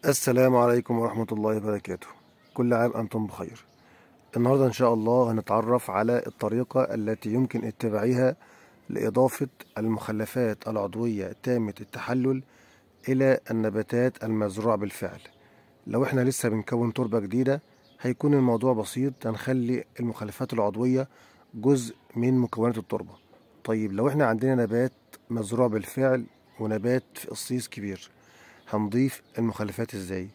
السلام عليكم ورحمة الله وبركاته كل عام أنتم بخير النهاردة إن شاء الله هنتعرف على الطريقة التي يمكن اتباعها لإضافة المخلفات العضوية تامة التحلل إلى النباتات المزروعة بالفعل لو احنا لسه بنكون تربة جديدة هيكون الموضوع بسيط هنخلي المخلفات العضوية جزء من مكونات التربة طيب لو احنا عندنا نبات مزروع بالفعل ونبات في قصيص كبير هنضيف المخلفات ازاي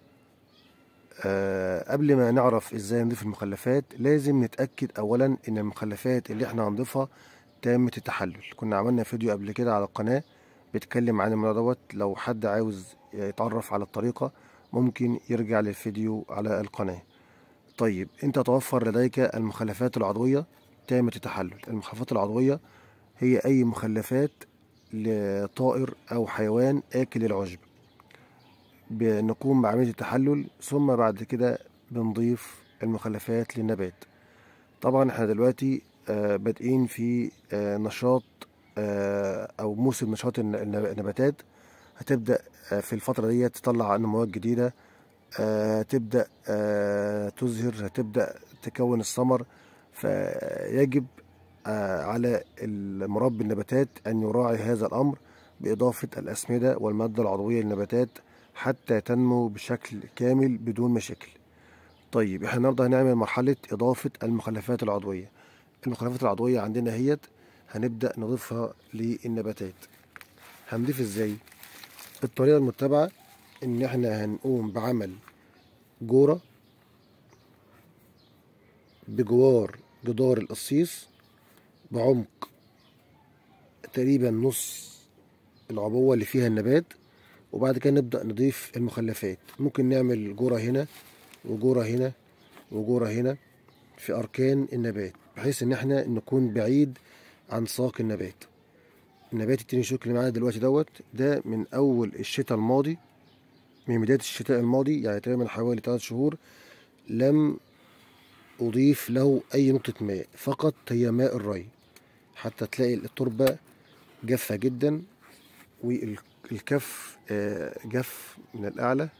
آه قبل ما نعرف ازاي نضيف المخلفات لازم نتأكد اولا ان المخلفات اللي احنا هنضيفها تامة التحلل كنا عملنا فيديو قبل كده على القناة بيتكلم عن الموضوع دوت لو حد عاوز يتعرف على الطريقة ممكن يرجع للفيديو على القناة طيب انت توفر لديك المخلفات العضوية تامة التحلل المخلفات العضوية هي اي مخلفات لطائر او حيوان اكل العشب بنقوم بعملية التحلل ثم بعد كده بنضيف المخلفات للنبات طبعا احنا دلوقتي آه بادئين في آه نشاط آه او موسم نشاط النباتات هتبدأ في الفترة دي تطلع نموات جديدة تبدأ تزهر هتبدأ تكون الثمر فيجب على المربي النباتات أن يراعي هذا الأمر بإضافة الأسمدة والمادة العضوية للنباتات حتى تنمو بشكل كامل بدون مشاكل طيب احنا النهارده هنعمل مرحلة إضافة المخلفات العضوية المخلفات العضوية عندنا هيت هنبدأ نضيفها للنباتات هنضيف ازاي الطريقة المتبعة ان احنا هنقوم بعمل جورة بجوار جدار القصيص بعمق تقريبا نص العبوة اللي فيها النبات وبعد كده نبدأ نضيف المخلفات ممكن نعمل جورة هنا وجورة هنا وجورة هنا في أركان النبات بحيث إن احنا نكون بعيد عن ساق النبات النبات التاني شوك اللي معانا دلوقتي دوت ده من أول الشتاء الماضي من بداية الشتاء الماضي يعني تقريبا حوالي تلات شهور لم أضيف له أي نقطة ماء فقط هي ماء الري حتى تلاقي التربة جافة جدا والكف جف من الأعلى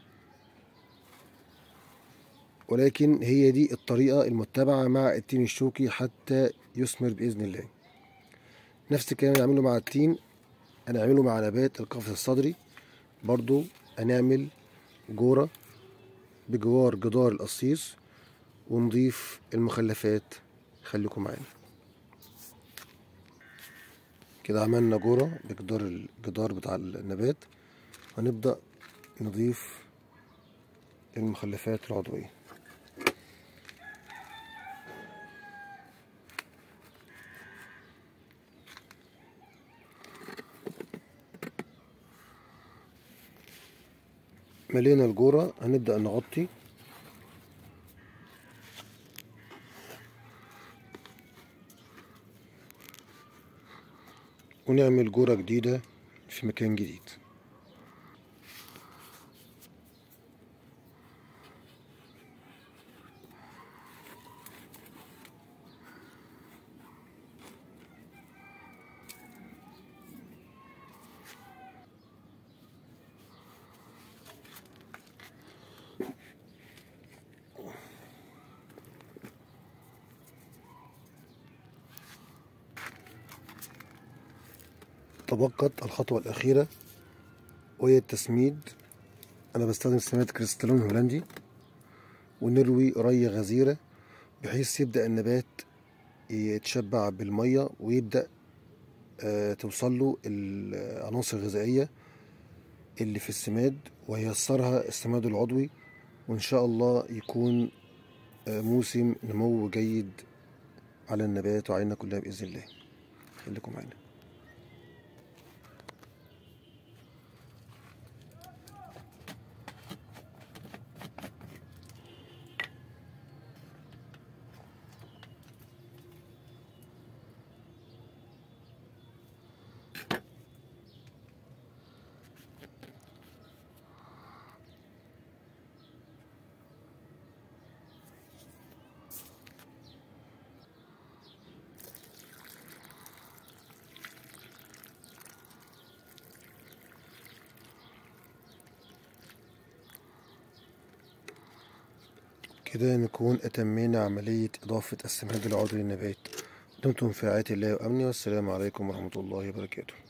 ولكن هي دي الطريقة المتبعة مع التين الشوكي حتى يثمر بإذن الله نفس الكلام نعمله مع التين هنعمله مع نبات القفص الصدري برضو هنعمل جورة بجوار جدار القصيص ونضيف المخلفات خليكم معانا كده عملنا جورة بجدار الجدار بتاع النبات هنبدأ نضيف المخلفات العضوية ملينا الجورة هنبدأ نغطي ونعمل جورة جديدة في مكان جديد تبقت الخطوة الأخيرة وهي التسميد أنا بستخدم سماد كريستالون هولندي ونروي ري غزيرة بحيث يبدأ النبات يتشبع بالمية ويبدأ آه توصل له العناصر الغذائية اللي في السماد وييسرها السماد العضوي وإن شاء الله يكون آه موسم نمو جيد على النبات وعلينا كلها بإذن الله خليكم معانا كده نكون أتمينا عملية إضافة السماد العضوي للنبات دمتم في رعاية الله وأمنه والسلام عليكم ورحمة الله وبركاته